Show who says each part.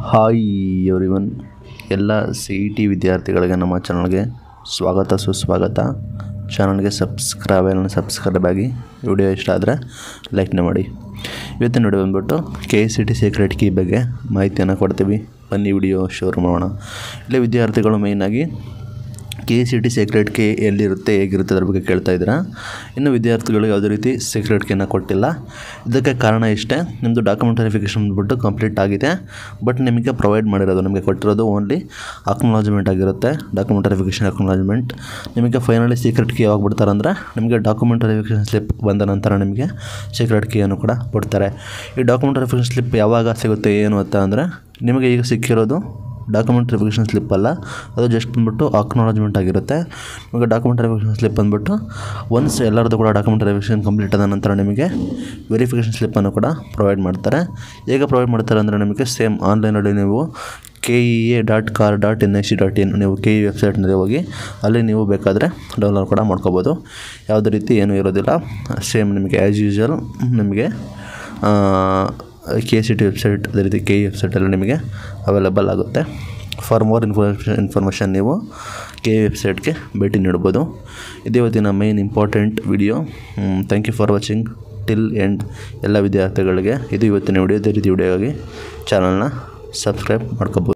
Speaker 1: hi everyone ಎಲ್ಲ C E T ವಿದ್ಯಾರ್ಥಿಗಳಿಗೆ ನಮ್ಮ ಚಾನಲ್ಗೆ ಸ್ವಾಗತ ಸುಸ್ವಾಗತ ಚಾನಲ್ಗೆ ಸಬ್ಸ್ಕ್ರೈಬ್ ಸಬ್ಸ್ಕ್ರೈಬ್ ಆಗಿ ವಿಡಿಯೋ ಇಷ್ಟ ಆದರೆ ಲೈಕ್ನ ಮಾಡಿ ಇವತ್ತಿನ ವಿಡಿಯೋ ಬಂದ್ಬಿಟ್ಟು K S C T secret key ಬಗ್ಗೆ ಮಾಹಿತಿಯನ್ನು ಕೊಡ್ತೀವಿ ಬನ್ನಿ ವಿಡಿಯೋ ಶುರು ಮಾಡೋಣ ಇಲ್ಲಿ ವಿದ್ಯಾರ್ಥಿಗಳು ಮೇಯ್ನಾಗಿ K C T secret key ಎಲ್ಲಿರುತ್ತೆ ಹೇಗಿರುತ್ತೆ ಅದ್ರ ಬಗ್ಗೆ ಕೇಳ್ತಾ ಇದ್ದೀರಾ ಇನ್ನು ವಿದ್ಯಾರ್ಥಿಗಳು ಯಾವುದೇ ರೀತಿ ಸೀಕ್ರೆಟ್ ಕೀನ ಕೊಟ್ಟಿಲ್ಲ ಇದಕ್ಕೆ ಕಾರಣ ಇಷ್ಟೇ ನಿಮ್ಮದು ಡಾಕ್ಯುಮೆಂಟ್ ವೆರಿಫಿಕೇಷನ್ ಬಂದ್ಬಿಟ್ಟು ಕಂಪ್ಲೀಟ್ ಆಗಿದೆ ಬಟ್ ನಿಮಗೆ ಪ್ರೊವೈಡ್ ಮಾಡಿರೋದು ನಿಮಗೆ ಕೊಟ್ಟಿರೋದು ಓನ್ಲಿ ಅಕ್ನಾಲಜ್ಮೆಂಟ್ ಆಗಿರುತ್ತೆ ಡಾಕ್ಯುಮೆಂಟ್ ವೆರಿಫಿಕೇಷನ್ ಅಕ್ನಾಲಜ್ಮೆಂಟ್ ನಿಮಗೆ ಫೈನಲಿ ಸೀಕ್ರೆಟ್ ಕೀ ಯಾವಾಗ ಬಿಡ್ತಾರೆ ಅಂದರೆ ನಿಮಗೆ ಡಾಕ್ಯುಮೆಂಟ್ ವೆರಿಫಿಕೇಷನ್ ಸ್ಲಿಪ್ ಬಂದ ನಂತರ ನಿಮಗೆ ಸೀಕ್ರೆಟ್ ಕೀಯನ್ನು ಕೂಡ ಕೊಡ್ತಾರೆ ಈ ಡಾಕ್ಯುಮೆಂಟ್ ವೆರಿಫಿಕೇಷನ್ ಸ್ಲಿಪ್ ಯಾವಾಗ ಸಿಗುತ್ತೆ ಏನು ಅಂತ ಅಂದರೆ ನಿಮಗೆ ಈಗ ಸಿಕ್ಕಿರೋದು ಡಾಕ್ಯುಮೆಂಟ್ ವೆರಿಫಿಕೇಷನ್ ಸ್ಲಿಪ್ ಅಲ್ಲ ಅದು ಜಸ್ಟ್ ಬಂದ್ಬಿಟ್ಟು ಅಕ್ನಾಲಜ್ಮೆಂಟ್ ಆಗಿರುತ್ತೆ ನಿಮಗೆ ಡಾಕ್ಯುಮೆಂಟ್ ವೆರಿಫಿಕೇಷನ್ ಸ್ಲಿಪ್ ಬಂದ್ಬಿಟ್ಟು ಒನ್ಸ್ ಎಲ್ಲರದ್ದು ಕೂಡ ಡಾಕ್ಯುಮೆಂಟ್ ವೆರಿಫಿಕೇಷನ್ ಕಂಪ್ಲೀಟ್ ಆದ ನಂತರ ನಿಮಗೆ ವೆರಿಫಿಕೇಷನ್ ಸ್ಲಿಪ್ಪನ್ನು ಕೂಡ ಪ್ರೊವೈಡ್ ಮಾಡ್ತಾರೆ ಹೇಗೆ ಪ್ರೊವೈಡ್ ಮಾಡ್ತಾರೆ ಅಂದರೆ ನಿಮಗೆ ಸೇಮ್ ಆನ್ಲೈನಲ್ಲಿ ನೀವು K E A dot kar dot N I C dot in ನೀವು ಕೆ ಇ ವೆಬ್ಸೈಟ್ನಲ್ಲಿ ಹೋಗಿ ಅಲ್ಲಿ ನೀವು ಬೇಕಾದರೆ ಡೌನ್ಲೋಡ್ ಕೂಡ ಮಾಡ್ಕೋಬೋದು ಯಾವುದೇ ರೀತಿ ಏನೂ ಇರೋದಿಲ್ಲ ಸೇಮ್ ನಿಮಗೆ ಆ್ಯಸ್ ಯೂಶ್ವಲ್ ನಿಮಗೆ ಕೆ ಸಿ ಟಿ ವೆಬ್ಸೈಟ್ ಅದೇ ರೀತಿ ಕೆ ಇ ವೆಬ್ಸೈಟಲ್ಲಿ ನಿಮಗೆ ಅವೈಲೇಬಲ್ ಆಗುತ್ತೆ ಫಾರ್ ಮೋರ್ ಇನ್ಫಾರ್ಮೇಷನ್ ಇನ್ಫಾರ್ಮೇಷನ್ ನೀವು ಕೆ ಇ ವೆಬ್ಸೈಟ್ಗೆ ಭೇಟಿ ನೀಡ್ಬೋದು ಇದು ಇವತ್ತಿನ main important video thank you for watching till end ಎಲ್ಲ ವಿದ್ಯಾರ್ಥಿಗಳಿಗೆ ಇದು ಇವತ್ತಿನ ವಿಡಿಯೋ ಇದೇ ರೀತಿ ವಿಡಿಯೋಗಾಗಿ ಚಾನಲ್ನ ಸಬ್ಸ್ಕ್ರೈಬ್ ಮಾಡ್ಕೋಬೋದು